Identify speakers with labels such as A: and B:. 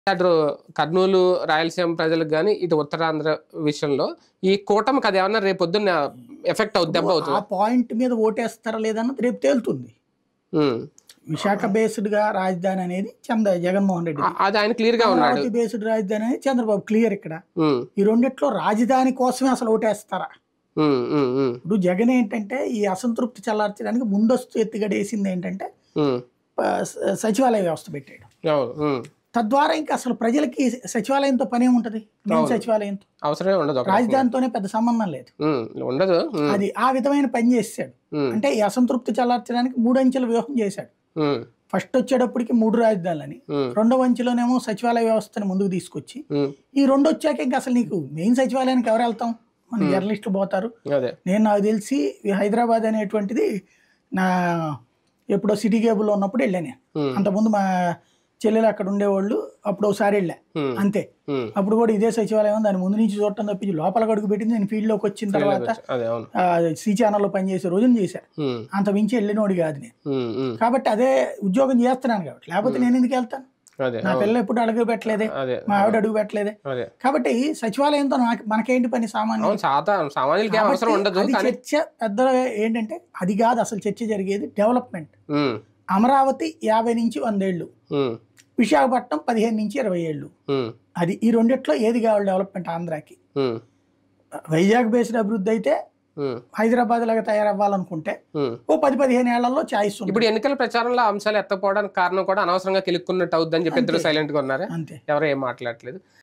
A: అటు కర్నూలు రాయలసీమ ప్రజలకు కానీ ఇటు ఉత్తరాంధ్ర విషయంలో ఈ కూటమికి అది ఏమన్నా రేపు పొద్దున్న ఎఫెక్ట్ అవుతుంది దెబ్బ
B: ఆ
A: అవుతుంది
B: పాయింట్ మీద ఓటేస్తారా లేదన్నది రేపు తేలుతుంది విశాఖ బేస్డ్ గా రాజధాని అనేది చంద్ర జగన్మోహన్ రెడ్డి
A: అది ఆయన క్లియర్ గా ఉన్నాడు
B: అమరావతి బేస్డ్ రాజధాని అనేది చంద్రబాబు క్లియర్ ఇక్కడ
A: ఉమ్,
B: ఈ రెండిట్లో రాజధాని కోసమే అసలు ఓటేస్తారా
A: ఉమ్, ఉమ్, ఉమ్,
B: ఇప్పుడు జగన్ ఏంటంటే ఈ అసంతృప్తి చల్లార్చడానికి ముందస్తు ఎత్తుగడ వేసింది ఏంటంటే
A: ఉమ్.
B: ప- స- సచివాలయ వ్యవస్థ పెట్టాడు
A: అవును ఉమ్.
B: తద్వారా ఇంకా అసలు ప్రజలకి సచివాలయంతో పని ఏముంటది మెయిన్ సచివాలయంతో
A: అవసరమే ఉండదు ఒక
B: రాజధానితోనే పెద్ద సంబంధం లేదు
A: ఉమ్, ఉండదు ఉమ్,
B: అది ఆ విధమైన పని చేశాడు
A: ఉమ్,
B: అంటే ఈ అసంతృప్తి చల్లార్చడానికి మూడు అంచెల వ్యూహం చేశాడు
A: ఉమ్,
B: ఫస్ట్ వచ్చేటప్పటికి మూడు రాజధానులని
A: ఉమ్,
B: రెండవ అంచెలోనేమో సచివాలయ వ్యవస్థని ముందుకు తీసుకొచ్చి
A: ఉమ్.
B: ఈ రెండు వచ్చాక ఇంకా అసలు నీకు మెయిన్ సచివాలయానికి ఎవరు వెళ్తాం మన జర్నలిస్టులు పోతారు
A: అదే
B: నేను నాకు తెలిసి ఈ హైదరాబాద్ అనేటువంటిది నా ఎప్పుడో సిటీ కేబుల్లో ఉన్నప్పుడు వెళ్ళాను నేను
A: ఉమ్,
B: అంతకుముందు మా చెల్లెలు అక్కడ ఉండేవాళ్ళు అప్పుడు ఒకసారి వెళ్ళా
A: ఉమ్,
B: అంతే
A: ఉమ్.
B: అప్పుడు కూడా ఇదే సచివాలయం దాని ముందు నుంచి చూడటం తప్పించి లోపల అడుగు పెట్టింది నేను ఫీల్డ్లోకి వచ్చిన తర్వాత
A: అదే అవును
B: సి ఛానల్లో పనిచేసే రోజున చేశాను
A: ఉమ్,
B: అంత మించి వెళ్ళినోడు కాదు నేను
A: ఉమ్, ఉమ్.
B: కాబట్టి అదే ఉద్యోగం చేస్తున్నాను కాబట్టి లేకపోతే నేను ఎందుకు వెళ్తాను
A: అదే
B: నా పిల్ల ఎప్పుడు అడుగు పెట్టలేదే
A: అదే
B: మా ఆవిడ అడుగు పెట్టలేదే
A: అదే
B: కాబట్టి సచివాలయంతో నాకు మనకేంటి పని సామాన్యం
A: అవును సాదా సామాన్యులకి ఏం అవసరం ఉండదు
B: అది
A: కానీ
B: చర్చ పెద్ద ఏంటంటే అది కాదు అసలు చర్చ జరిగేది డెవలప్మెంట్
A: ఉమ్,
B: అమరావతి యాభై నుంచి వందేళ్ళు
A: ఉమ్,
B: విశాఖపట్నం పదిహేను నుంచి ఇరవై ఏళ్ళు
A: ఉమ్,
B: అది ఈ రెండిట్లో ఏది కావాలి డెవలప్మెంట్ ఆంధ్రాకి
A: ఉమ్,
B: వైజాగ్ బేస్డ్ అభివృద్ధి అయితే
A: ఉమ్,
B: హైదరాబాద్ లాగా తయారవ్వాలనుకుంటే
A: ఉమ్.
B: ఓ పది పదిహేను ఏళ్లలో ఛాయిస్ ఉంది
A: ఇప్పుడు ఎన్నికల ప్రచారంలో ఆ అంశాలు ఎత్తకపోవడానికి కారణం కూడా అనవసరంగా కిలుక్కున్నట్టు అవుద్దని చెప్పి ఇద్దరు సైలెంట్ గా ఉన్నారా
B: అంతే
A: ఎవరు ఏం మాట్లాడట్లేదు